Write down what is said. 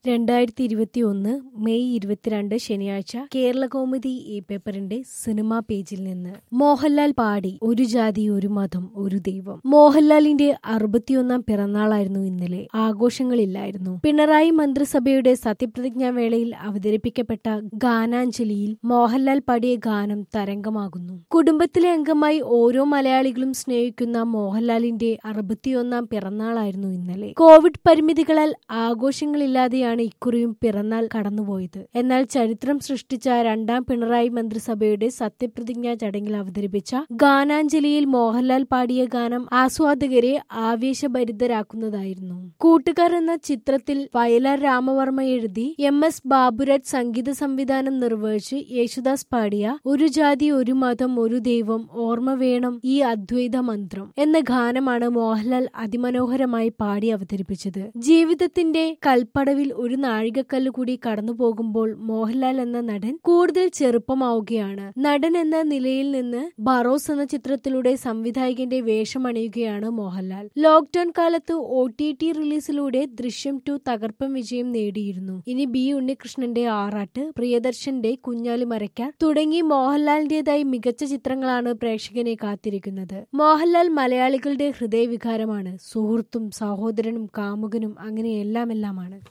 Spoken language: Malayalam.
രണ്ടായിരത്തി ഇരുപത്തി ഒന്ന് മെയ് ഇരുപത്തിരണ്ട് ശനിയാഴ്ച കേരളകൗമുദി ഈ പേപ്പറിന്റെ സിനിമാ പേജിൽ നിന്ന് മോഹൻലാൽ പാടി ഒരു ജാതി ഒരു മതം ഒരു ദൈവം മോഹൻലാലിന്റെ അറുപത്തിയൊന്നാം പിറന്നാളായിരുന്നു ഇന്നലെ ആഘോഷങ്ങളില്ലായിരുന്നു പിണറായി മന്ത്രിസഭയുടെ സത്യപ്രതിജ്ഞാ വേളയിൽ അവതരിപ്പിക്കപ്പെട്ട ഗാനാഞ്ജലിയിൽ മോഹൻലാൽ പാടിയ ഗാനം തരംഗമാകുന്നു കുടുംബത്തിലെ അംഗമായി ഓരോ മലയാളികളും സ്നേഹിക്കുന്ന മോഹൻലാലിന്റെ അറുപത്തിയൊന്നാം പിറന്നാളായിരുന്നു ഇന്നലെ കോവിഡ് പരിമിതികളാൽ ആഘോഷങ്ങളില്ലാതെയാണ് ഇക്കുറിയും പിറന്നാൾ കടന്നുപോയത് എന്നാൽ ചരിത്രം സൃഷ്ടിച്ച രണ്ടാം പിണറായി മന്ത്രിസഭയുടെ സത്യപ്രതിജ്ഞാ ചടങ്ങിൽ അവതരിപ്പിച്ച ഗാനാഞ്ജലിയിൽ മോഹൻലാൽ പാടിയ ഗാനം ആസ്വാദകരെ ആവേശഭരിതരാക്കുന്നതായിരുന്നു കൂട്ടുകാർ എന്ന ചിത്രത്തിൽ വയലാർ രാമവർമ്മ എഴുതി എം എസ് ബാബുരാജ് സംഗീത സംവിധാനം നിർവഹിച്ച് യേശുദാസ് പാടിയ ഒരു ജാതി ഒരു മതം ഒരു ദൈവം ഓർമ്മ വേണം ഈ അദ്വൈത മന്ത്രം എന്ന ഗാനമാണ് മോഹൻലാൽ അതിമനോഹരമായി പാടി അവതരിപ്പിച്ചത് ജീവിതത്തിന്റെ കൽപ്പടവിൽ ഒരു നാഴികക്കല്ല് കൂടി കടന്നു പോകുമ്പോൾ മോഹൻലാൽ എന്ന നടൻ കൂടുതൽ ചെറുപ്പമാവുകയാണ് നടൻ എന്ന നിലയിൽ നിന്ന് ബറോസ് എന്ന ചിത്രത്തിലൂടെ സംവിധായകന്റെ വേഷമണിയുകയാണ് മോഹൻലാൽ ലോക്ക്ഡൌൺ കാലത്ത് ഒ ടി ടി റിലീസിലൂടെ ദൃശ്യം ടു തകർപ്പൻ വിജയം നേടിയിരുന്നു ഇനി ബി ഉണ്ണികൃഷ്ണന്റെ ആറാട്ട് പ്രിയദർശന്റെ കുഞ്ഞാലി മരയ്ക്കാർ തുടങ്ങി മോഹൻലാലിന്റേതായി മികച്ച ചിത്രങ്ങളാണ് പ്രേക്ഷകനെ കാത്തിരിക്കുന്നത് മോഹൻലാൽ മലയാളികളുടെ ഹൃദയവികാരമാണ് സുഹൃത്തും സഹോദരനും കാമുകനും അങ്ങനെ എല്ലാം എല്ലാമാണ്